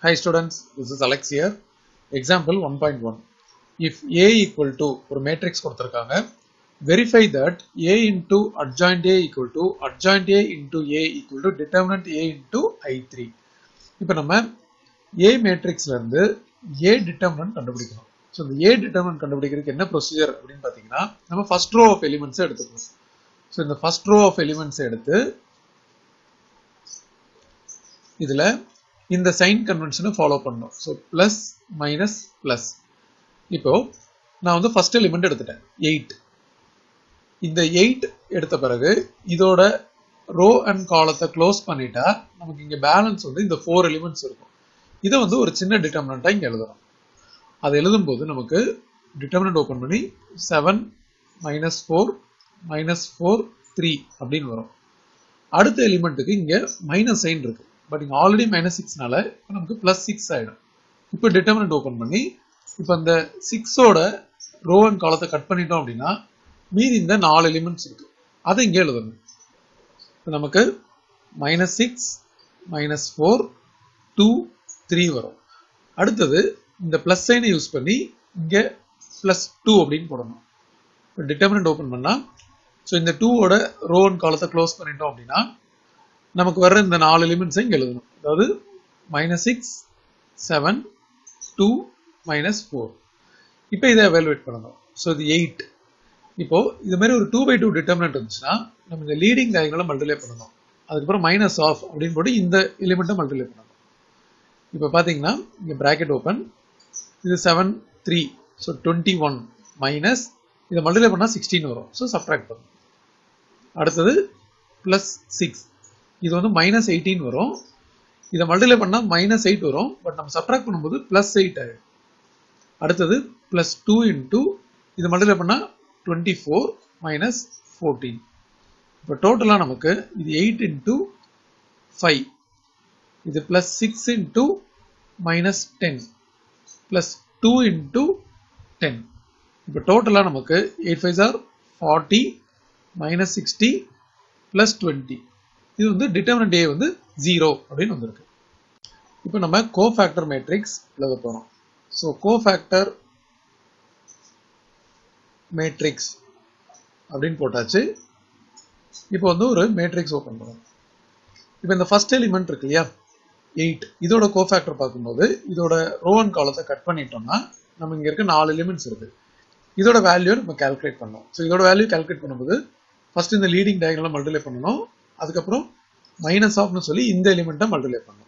Hi students, this is Alex here. Example 1.1. If A equal to ஒரு matrix கொடுத்திருக்காங்க verify that A into adjoint A equal to adjoint A into A equal to determinant A into I3. இப்போ நம்ம A matrixல இருந்து A determinant கண்டுபிடிக்கணும். So இந்த A determinant கண்டுபிடிக்கிறதுக்கு என்ன procedure அப்படின்னு பார்த்தீங்கன்னா நம்ம ஃபர்ஸ்ட் ரோ ஆஃப் எலிமெண்ட்ஸை எடுத்துக்கணும் ஸோ இந்த ஃபர்ஸ்ட் ரோ ஆஃப் எலிமெண்ட்ஸை எடுத்து இதில் இந்த சைன் கன்வென்ஷனை ஃபாலோ பண்ணணும் ஸோ ப்ளஸ் மைனஸ் ப்ளஸ் இப்போ நான் வந்து ஃபர்ஸ்ட் எலிமெண்ட் எடுத்துட்டேன் எயிட் இந்த எயிட் எடுத்த பிறகு இதோட ரோ அண்ட் காலத்தை க்ளோஸ் பண்ணிட்டா நமக்கு இங்கே பேலன்ஸ் வந்து இந்த ஃபோர் எலிமெண்ட்ஸ் இருக்கும் இதை வந்து ஒரு சின்ன டிட்டர்மினண்ட்டாக இங்கே எழுதணும் அதை எழுதும்போது நமக்கு டிட்டர்மினண்ட் ஓப்பன் பண்ணி seven minus four minus four three அப்படின்னு வரும் அடுத்த எலிமெண்ட்டுக்கு இங்கே மைனஸ் சைன் இருக்கு பட் இங்கே ஆல்ரெடி மைனஸ் சிக்ஸ்னால இப்போ நமக்கு ப்ளஸ் சிக்ஸ் ஆகிடும் இப்போ டிட்டர்மினண்ட் ஓப்பன் பண்ணி இப்போ அந்த சிக்ஸோட ரோ அண்ட் காலத்தை கட் பண்ணிட்டோம் அப்படின்னா மீதி இந்த நாலு எலிமெண்ட்ஸ் இருக்கு அதை இங்கே எழுதணும் இப்போ நமக்கு minus six minus four two three வரும் அடுத்தது இந்த ப்ளஸ் சைனை யூஸ் பண்ணி இங்கே ப்ளஸ் டூ அப்படின்னு போடணும் இப்போ டிட்டர்மினண்ட் ஓப்பன் பண்ணால் ஸோ இந்த டூவோட ரோ அண்ட் காலத்தை க்ளோஸ் பண்ணிட்டோம் அப்படின்னா நமக்கு வர்ற இந்த நாலு எலிமெண்ட்ஸை இங்கே எழுதணும் அதாவது minus six seven two minus four இப்போ இதை எவாலுவேட் பண்ணணும் ஸோ இது எயிட் இப்போ இது மாதிரி ஒரு டூ பை டூ டிட்டர்மினன்ட் இருந்துச்சுன்னா நம்ம இந்த லீடிங் டயங்களை மல்டிப்ளை பண்ணணும் அதுக்கப்புறம் மைனஸ் ஆஃப் அப்படின்னு போட்டு இந்த எலிமெண்ட்டை மல்டிப்ளை பண்ணணும் இப்போ பார்த்தீங்கன்னா இங்கே ப்ராக்கெட் ஓப்பன் இது seven three so twenty one minus இதை மல்டிப்ளை பண்ணால் சிக்ஸ்டீன் வரும் ஸோ சப்ட்ராக்ட் பண்ணும் அடுத்தது ப்ளஸ் சிக்ஸ் இது வந்து மைனஸ் எயிட்டீன் வரும் இதை மல்டிப்ளை பண்ணால் மைனஸ் எயிட் வரும் பட் நம்ம சப்ட்ராக்ட் பண்ணும்போது ப்ளஸ் எயிட் ஆகிடும் அடுத்தது ப்ளஸ் டூ இன்டூ இது மல்டிப்ளை பண்ணால் டுவெண்ட்டி ஃபோர் மைனஸ் ஃபோர்டீன் இப்போ டோட்டலாக நமக்கு இது எயிட் இன்டூ ஃபைவ் இது plus six into minus ten plus two into ten இப்போ டோட்டலாக நமக்கு eight five are forty minus sixty plus twenty இது வந்து டிட்டர்மினன்ட் ஏ வந்து ஜீரோ அப்படின்னு வந்திருக்கு இப்போ நம்ம கோஃபேக்டர் மேட்ரிக்ஸ் எழுத போகிறோம் ஸோ கோஃபேக்டர் மேட்ரிக்ஸ் அப்படின்னு போட்டாச்சு இப்போ வந்து ஒரு மேட்ரிக்ஸ் ஓப்பன் பண்ணுவோம் இப்போ இந்த ஃபர்ஸ்ட் எலிமெண்ட் இருக்கு இல்லையா எயிட் இதோட கோஃபேக்டர் பார்க்கும்போது இதோட ரோவன் காலத்தை கட் பண்ணிட்டோம்னா நம்ம இங்கே இருக்க நாலு எலிமெண்ட்ஸ் இருக்கு இதோட வேல்யூ நம்ம கால்குலேட் பண்ணோம் ஸோ இதோட வேல்யூ கால்குலேட் பண்ணும்போது ஃபர்ஸ்ட் இந்த லீடிங் டயக்ராம் மல்டிப்ளை பண்ணணும் அதுக்கப்புறம் மைனஸ் ஆஃப்னு சொல்லி இந்த எலிமெண்ட்டை மல்டிப்ளை பண்ணணும்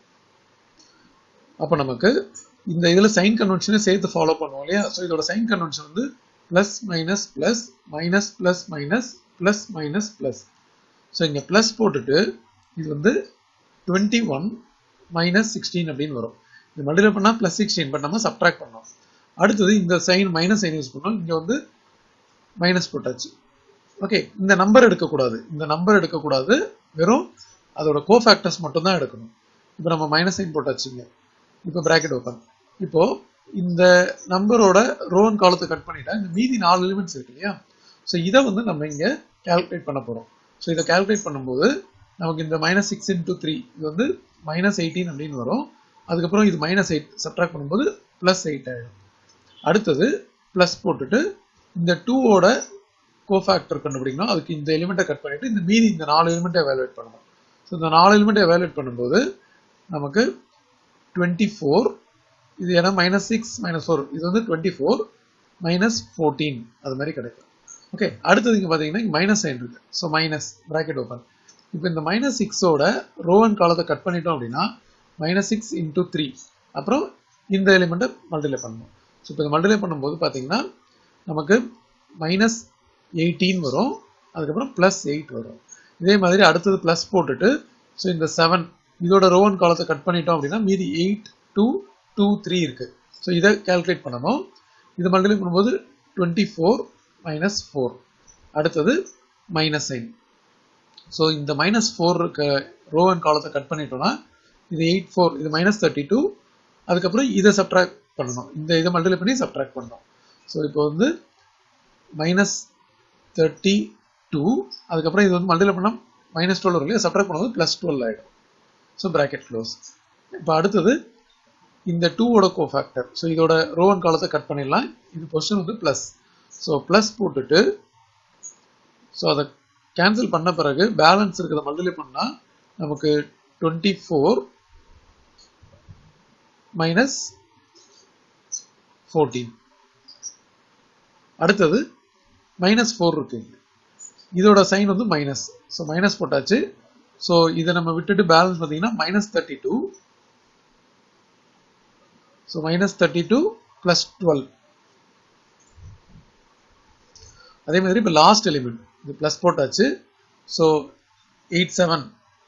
அப்போ நமக்கு இந்த இதில் சைன் கன்வென்ஷனை சேர்த்து ஃபாலோ பண்ணுவோம் இல்லையா ஸோ இதோட சைன் கன்வென்ஷன் வந்து plus minus plus minus plus minus plus minus plus so இங்கே ப்ளஸ் போட்டுட்டு இது வந்து டுவெண்ட்டி ஒன் மைனஸ் சிக்ஸ்டீன் அப்படின்னு வரும் இது மல்டிப்ளை பண்ணால் ப்ளஸ் சிக்ஸ்டீன் பட் நம்ம சப்ட்ராக்ட் பண்ணோம் அடுத்தது இந்த சைன் மைனஸ் சைன் யூஸ் பண்ணோம் இங்கே வந்து மைனஸ் போட்டாச்சு ஓகே இந்த நம்பர் எடுக்கக்கூடாது இந்த நம்பர் எடுக்கக்கூடாது வெறும் அதோட கோஃபேக்டர்ஸ் மட்டும் தான் எடுக்கணும் இப்போ நம்ம மைனஸ் சைன் போட்டாச்சுங்க இப்போ ப்ராக்கெட் ஓப்பன் இப்போ இந்த நம்பரோட ரோன் காலத்தை கட் பண்ணிட்டா இந்த மீதி நாலு எலிமெண்ட்ஸ் இருக்கு இல்லையா ஸோ இதை வந்து நம்ம இங்கே கால்குலேட் பண்ண போகிறோம் ஸோ இதை கால்குலேட் பண்ணும்போது நமக்கு இந்த மைனஸ் சிக்ஸ் இன்டூ த்ரீ இது வந்து மைனஸ் எயிட்டீன் அப்படின்னு வரும் அதுக்கப்புறம் இது மைனஸ் எயிட் சப்ட்ராக்ட் பண்ணும்போது ப்ளஸ் எயிட் ஆகிடும் அடுத்தது ப்ளஸ் போட்டுட்டு இந்த டூவோட கோஃபேக்டர் கண்டுபிடிக்கணும் அதுக்கு இந்த எலிமெண்ட்டை கட் பண்ணிட்டு இந்த மீதி இந்த நாலு எலிமெண்ட்டை எவாலுவேட் பண்ணணும் ஸோ இந்த நாலு எலிமெண்ட்டை எவாலுவேட் பண்ணும்போது நமக்கு டுவெண்ட்டி ஃபோர் இது ஏன்னா மைனஸ் சிக்ஸ் மைனஸ் ஃபோர் இது வந்து டுவெண்ட்டி ஃபோர் மைனஸ் ஃபோர்டீன் அது மாதிரி கிடைக்கும் ஓகே அடுத்தது இங்கே பார்த்தீங்கன்னா இங்கே மைனஸ் சைன் இருக்கு ஸோ மைனஸ் ப்ராக்கெட் ஓப்பன் இப்போ இந்த மைனஸ் சிக்ஸோட ரோவன் காலத்தை கட் பண்ணிட்டோம் அப்படின்னா மைனஸ் சிக்ஸ் இன்டூ த்ரீ அப்புறம் இந்த எலிமெண்ட்டை மல்டிப்ளை பண்ணணும் ஸோ இப்போ இந்த மல்டிப்ளை பண்ணும்போது பார்த்தீங்கன்னா நமக்கு மைனஸ் எயிட்டீன் வரும் அதுக்கப்புறம் ப்ளஸ் எயிட் வரும் இதே மாதிரி அடுத்தது ப்ளஸ் போட்டுட்டு ஸோ இந்த செவன் இதோட ரோவன் காலத்தை கட் பண்ணிட்டோம் அப்படின்னா மீதி எயிட் டூ டூ த்ரீ இருக்கு ஸோ இதை கால்குலேட் பண்ணணும் இது மல்டிப்ளை பண்ணும்போது டுவெண்ட்டி ஃபோர் மைனஸ் ஃபோர் அடுத்தது மைனஸ் சைன் ஸோ இந்த மைனஸ் ஃபோர் இருக்க ரோவன் காலத்தை கட் பண்ணிட்டோம்னா இது எயிட் ஃபோர் இது மைனஸ் தேர்ட்டி டூ அதுக்கப்புறம் இதை சப்ட்ராக்ட் பண்ணணும் இந்த இதை மல்டிப்ளை பண்ணி சப்ட்ராக்ட் பண்ணணும் ஸோ இப்போ வந்து மைனஸ் தேர்ட்டி டூ அதுக்கப்புறம் இது வந்து மல்டிப்ளை பண்ணால் மைனஸ் டுவெல் வரும் இல்லையா சப்ட்ராக்ட் பண்ணும்போது ப்ளஸ் டுவெல் ஆகிடும் ஸோ ப்ராக்கெட் க்ளோஸ் இப்போ அடுத்தது இந்த டூவோட கோஃபேக்டர் ஸோ இதோட ரோவன் காலத்தை கட் பண்ணிடலாம் இது பொசிஷன் வந்து ப்ளஸ் ஸோ ப்ளஸ் போட்டுட்டு ஸோ அதை கேன்சல் பண்ண பிறகு பேலன்ஸ் இருக்கிறத மல்டிப்ளை பண்ணால் நமக்கு டுவெண்ட்டி ஃபோர் மைனஸ் ஃபோர்டீன் அடுத்தது மைனஸ் ஃபோர் இருக்கு இதோட சைன் வந்து மைனஸ் ஸோ மைனஸ் போட்டாச்சு ஸோ இதை நம்ம விட்டுட்டு பேலன்ஸ் பார்த்தீங்கன்னா minus thirty two so minus thirty two plus twelve அதே மாதிரி இப்போ லாஸ்ட் எலிமெண்ட் இது ப்ளஸ் போட்டாச்சு so eight seven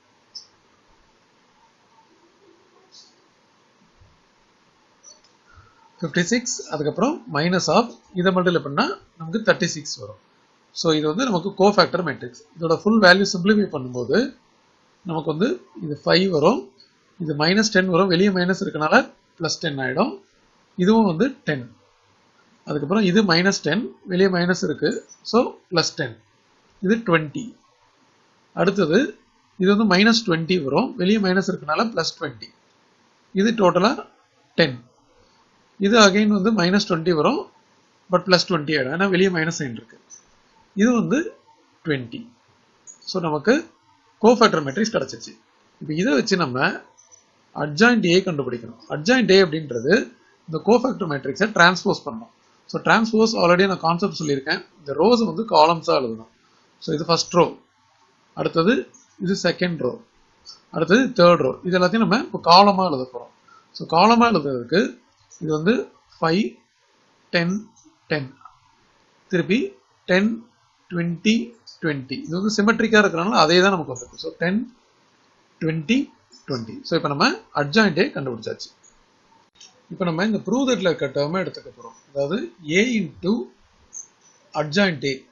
fifty six அதுக்கப்புறம் மைனஸ் ஆஃப் இதை மட்டும் பண்ணால் நமக்கு தேர்ட்டி சிக்ஸ் வரும் ஸோ இது வந்து நமக்கு கோஃபேக்டர் மேட்ரிக்ஸ் இதோட ஃபுல் வேல்யூ சிம்பிளிஃபை பண்ணும்போது நமக்கு வந்து இது ஃபைவ் வரும் இது மைனஸ் டென் வரும் வெளியே மைனஸ் இருக்கனால ப்ளஸ் டென் ஆகிடும் இதுவும் வந்து டென் அதுக்கப்புறம் இது மைனஸ் டென் வெளியே மைனஸ் இருக்கு ஸோ ப்ளஸ் டென் இது டுவெண்ட்டி அடுத்தது இது வந்து மைனஸ் டுவெண்ட்டி வரும் வெளியே மைனஸ் இருக்கனால ப்ளஸ் டுவெண்ட்டி இது டோட்டலாக டென் இது அகைன் வந்து மைனஸ் டுவெண்ட்டி வரும் பட் ப்ளஸ் டுவெண்ட்டி ஆகிடும் ஏன்னா வெளியே மைனஸ் சைன் இருக்கு இது வந்து டுவெண்ட்டி ஸோ நமக்கு கோஃபேக்டர் மேட்ரிக்ஸ் கிடச்சிச்சு இப்போ இதை வச்சு நம்ம அட்ஜாயிண்ட் ஏ கண்டுபிடிக்கணும் அட்ஜாயிண்ட் ஏ அப்படின்றது இந்த கோஃபேக்டர் மேட்ரிக்ஸை டிரான்ஸ்போஸ் பண்ணணும் ஸோ டிரான்ஸ்போஸ் ஆல்ரெடி நான் கான்செப்ட் சொல்லியிருக்கேன் இந்த ரோஸ் வந்து காலம்ஸாக எழுதணும் ஸோ இது ஃபர்ஸ்ட் ரோ அடுத்தது இது செகண்ட் ரோ அடுத்தது தேர்ட் ரோ இது எல்லாத்தையும் நம்ம இப்போ காலமாக எழுத போகிறோம் ஸோ காலமாக எழுதுறதுக்கு இது வந்து ஃபைவ் டென் டென் திருப்பி டென் டுவெண்ட்டி டுவெண்ட்டி இது வந்து சிமெட்ரிக்காக இருக்கிறனால அதே தான் நமக்கு வந்திருக்கு so ten twenty twenty so இப்போ நம்ம அட்ஜாயிண்டே கண்டுபிடிச்சாச்சு இப்போ நம்ம இந்த ப்ரூவ் தட்ல இருக்க டேர்மை எடுத்துக்க போகிறோம் அதாவது ஏ இன்டு அட்ஜாயிண்ட் ஏ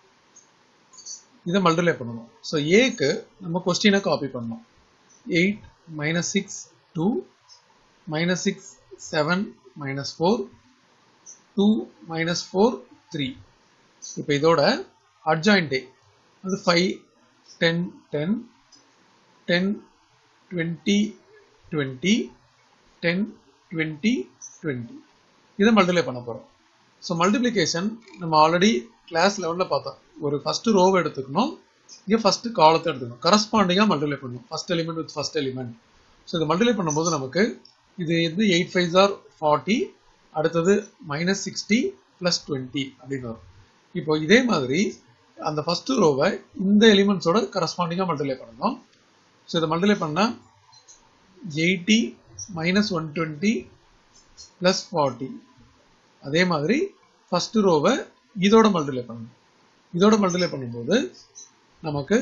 இதை மல்டிப்ளை பண்ணணும் ஸோ ஏக்கு நம்ம கொஸ்டினை காப்பி பண்ணணும் eight minus six two minus six seven minus four two minus four three இப்போ இதோட அட்ஜாயிண்ட் ஏ அது five ten ten ten twenty twenty ten twenty twenty இதை மல்டிப்ளை பண்ண போகிறோம் ஸோ மல்டிப்ளிகேஷன் நம்ம ஆல்ரெடி கிளாஸ் லெவலில் பார்த்தோம் ஒரு ஃபஸ்ட்டு ரோவை எடுத்துக்கணும் இங்கே ஃபஸ்ட்டு காலத்தை எடுத்துக்கணும் கரஸ்பாண்டிங்காக மல்டிப்ளை பண்ணணும் first element with first element so இதை மல்டிப்ளை பண்ணும்போது நமக்கு இது வந்து எயிட் ஃபைவ் ஆர் ஃபார்ட்டி அடுத்தது மைனஸ் சிக்ஸ்டி ப்ளஸ் டுவெண்ட்டி அப்படின்னு வரும் இப்போ இதே மாதிரி அந்த ஃபஸ்ட்டு ரோவை இந்த எலிமெண்ட்ஸோட கரஸ்பாண்டிங்காக மல்டிப்ளை பண்ணணும் ஸோ இதை மல்டிப்ளை பண்ணால் eighty minus one twenty plus forty அதே மாதிரி ஃபஸ்ட்டு ரோவை இதோட மல்டிப்ளை பண்ணணும் இதோட மல்டிப்ளை பண்ணும்போது நமக்கு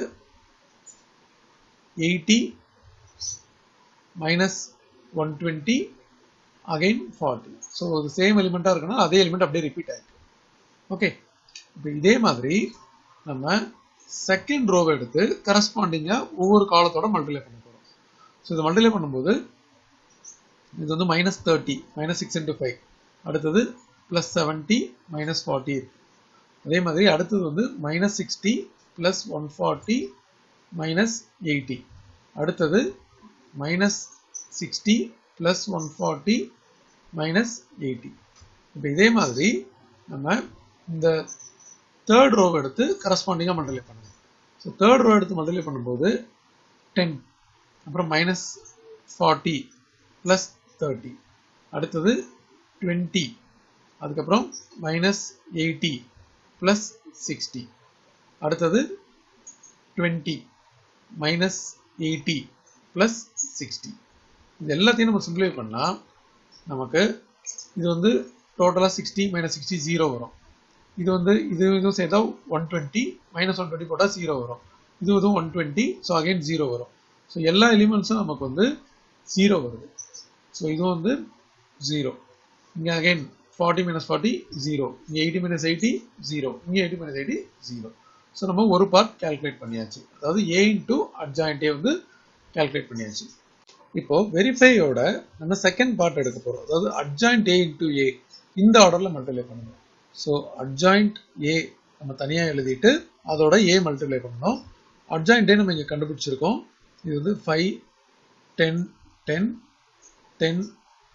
eighty minus one twenty again forty so இது சேம் எலிமெண்ட்டாக இருக்குன்னா அதே எலிமெண்ட் அப்படியே ரிப்பீட் ஆயிருக்கு ஓகே இப்போ இதே மாதிரி நம்ம செகண்ட் ரோவை எடுத்து கரஸ்பாண்டிங்காக ஒவ்வொரு காலத்தோட மல்டிப்ளை பண்ண போகிறோம் ஸோ இதை மல்டிப்ளை பண்ணும்போது இது வந்து minus thirty minus six into five அடுத்தது ப்ளஸ் செவன்ட்டி மைனஸ் ஃபார்ட்டி அதே மாதிரி அடுத்தது வந்து minus sixty plus one forty minus eighty அடுத்தது minus sixty plus one forty minus eighty இப்போ இதே மாதிரி நம்ம இந்த தேர்ட் ரோவை எடுத்து கரஸ்பாண்டிங்காக மல்டிப்ளை பண்ணணும் ஸோ தேர்ட் ரோ எடுத்து மல்டிப்ளை பண்ணும்போது டென் அப்புறம் மைனஸ் ஃபார்ட்டி ப்ளஸ் தேர்ட்டி அடுத்தது டுவெண்ட்டி அதுக்கப்புறம் மைனஸ் எயிட்டி ப்ளஸ் சிக்ஸ்டி அடுத்தது twenty minus eighty plus sixty இது எல்லாத்தையும் நம்ம சிம்பிளிஃபை பண்ணால் நமக்கு இது வந்து டோட்டலாக சிக்ஸ்டி மைனஸ் சிக்ஸ்டி ஜீரோ வரும் இது வந்து இது இதுவும் சேர்த்தா one twenty minus one twenty போட்டால் ஜீரோ வரும் இது இதுவும் one twenty so again zero வரும் ஸோ எல்லா எலிமெண்ட்ஸும் நமக்கு வந்து ஜீரோ வருது ஸோ இதுவும் வந்து ஜீரோ இங்கே again forty minus forty zero இங்கே எயிட்டி மைனஸ் எயிட்டி ஜீரோ இங்கே eighty minus eighty zero so நம்ம ஒரு பார்ட் கால்குலேட் பண்ணியாச்சு அதாவது ஏ இன்டூ அட்ஜாயிண்ட் ஏ வந்து கால்குலேட் பண்ணியாச்சு இப்போ வெரிஃபையோட நம்ம செகண்ட் பார்ட் எடுக்க போகிறோம் அதாவது அட்ஜாயிண்ட் ஏ இன்டூ ஏ இந்த ஆர்டரில் மல்டிப்ளை பண்ணணும் ஸோ அட்ஜாயிண்ட் ஏ நம்ம தனியாக எழுதிட்டு அதோட ஏ மல்டிப்ளை பண்ணணும் அட்ஜாயிண்ட் ஏ நம்ம இங்கே கண்டுபிடிச்சிருக்கோம் இது வந்து five ten ten ten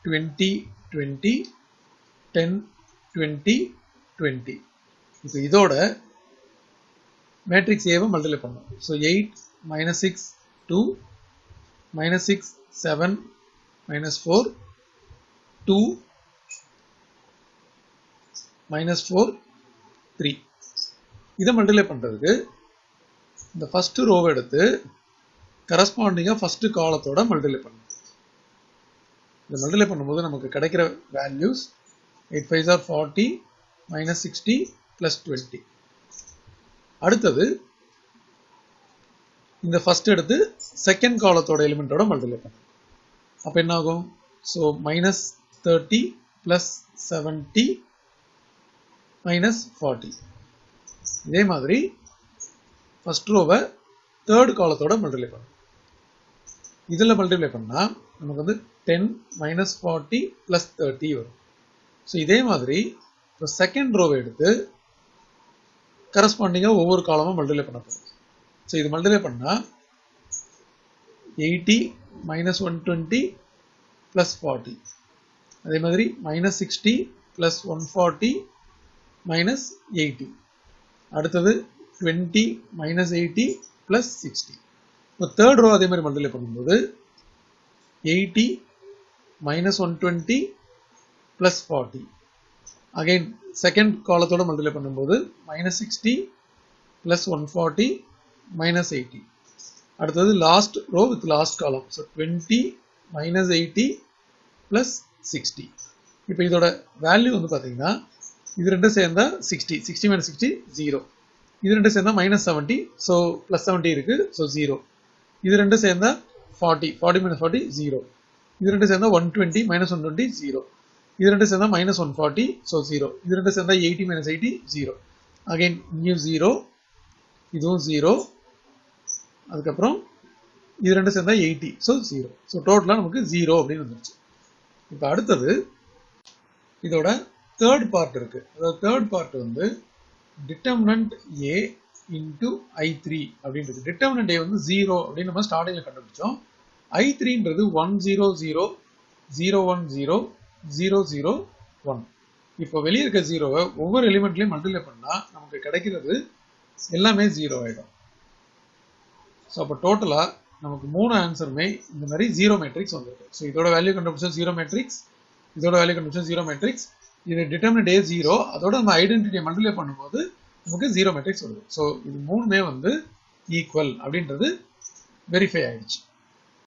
twenty twenty ten twenty twenty இப்போ இதோட மேட்ரிக்ஸ் ஏவை மல்டிப்ளை பண்ணும் so eight minus six two minus six seven minus four two minus four three இதை மல்டிப்ளை பண்ணுறதுக்கு இந்த ஃபஸ்ட்டு ரோவை எடுத்து கரஸ்பாண்டிங்காக ஃபஸ்ட்டு காலத்தோட மல்டிப்ளை பண்ணணும் இதை மல்டிப்ளை பண்ணும்போது நமக்கு கிடைக்கிற values eight five are forty minus sixty plus twenty அடுத்தது இந்த ஃபர்ஸ்ட் எடுத்து செகண்ட் காலத்தோட எலிமெண்ட்டோட மல்டிப்ளை பண்ணணும் அப்போ என்ன ஆகும் so minus thirty plus seventy minus forty இதே மாதிரி ஃபர்ஸ்ட் ரோவை தேர்ட் காலத்தோட மல்டிப்ளை பண்ணணும் இதில் மல்டிப்ளை பண்ணால் நமக்கு வந்து ten minus forty plus thirty வரும் ஸோ இதே மாதிரி இப்போ செகண்ட் ரோவை எடுத்து கரஸ்பாண்டிங்காக ஒவ்வொரு காலமும் மல்டிப்ளை பண்ண போகிறோம் ஸோ இது மல்டிப்ளை பண்ணால் eighty minus one twenty plus forty அதே மாதிரி minus sixty plus one forty minus eighty அடுத்தது twenty minus eighty plus sixty இப்போ தேர்ட் ரோ அதே மாதிரி மல்டிப்ளை பண்ணும்போது eighty minus one twenty plus forty again second காலத்தோட மல்டிப்ளை பண்ணும்போது minus sixty plus one forty minus eighty அடுத்தது last row with last column so twenty minus eighty plus sixty இப்போ இதோட value வந்து பார்த்தீங்கன்னா இது ரெண்டும் சேர்ந்தா sixty sixty minus sixty zero இது ரெண்டும் சேர்ந்தா minus seventy so plus seventy இருக்கு ஸோ ஜீரோ இது ரெண்டும் சேர்ந்தா forty forty minus forty zero இது ரெண்டும் சேர்ந்தா one twenty minus one twenty zero இது ரெண்டும் சேர்ந்தா minus one forty so zero இது ரெண்டும் சேர்ந்தா eighty minus eighty zero again இங்கேயும் ஜீரோ இதுவும் ஜீரோ அதுக்கப்புறம் இது ரெண்டும் சேர்ந்தா எயிட்டி ஸோ ஜீரோ ஸோ டோட்டலாக நமக்கு ஜீரோ அப்படின்னு வந்துருச்சு இப்போ அடுத்தது இதோட தேர்ட் பார்ட் இருக்கு அதாவது தேர்ட் பார்ட் வந்து determinant A into I three அப்படின்றது டிட்டர்மினன்ட் ஏ வந்து ஜீரோ அப்படின்னு நம்ம ஸ்டார்டிங்கில் கண்டுபிடிச்சோம் ஐ த்ரீன்றது one zero zero zero one zero zero zero one இப்போ வெளியே இருக்க ஜீரோவை ஒவ்வொரு எலிமெண்ட்லையும் மல்டிப்ளை பண்ணால் நமக்கு கிடைக்கிறது எல்லாமே ஜீரோ ஆகிடும் ஸோ அப்போ டோட்டலாக நமக்கு மூணு ஆன்சருமே இந்த மாதிரி ஜீரோ மேட்ரிக்ஸ் வந்திருக்கு ஸோ இதோட வேல்யூ கண்டுபிடிச்சோம் ஜீரோ மேட்ரிக்ஸ் இதோட வேல்யூ கண்டுபிடிச்சோம் ஜீரோ மேட்ரிக்ஸ் இது டிட்டர்மினட் ஏ ஜீரோ அதோட நம்ம ஐடென்டிட்டியை மல்டிப்ளை பண்ணும்போது நமக்கு ஜீரோ மேட்ரிக்ஸ் வருது ஸோ இது மூணுமே வந்து ஈக்குவல் அப்படின்றது வெரிஃபை ஆயிடுச்சு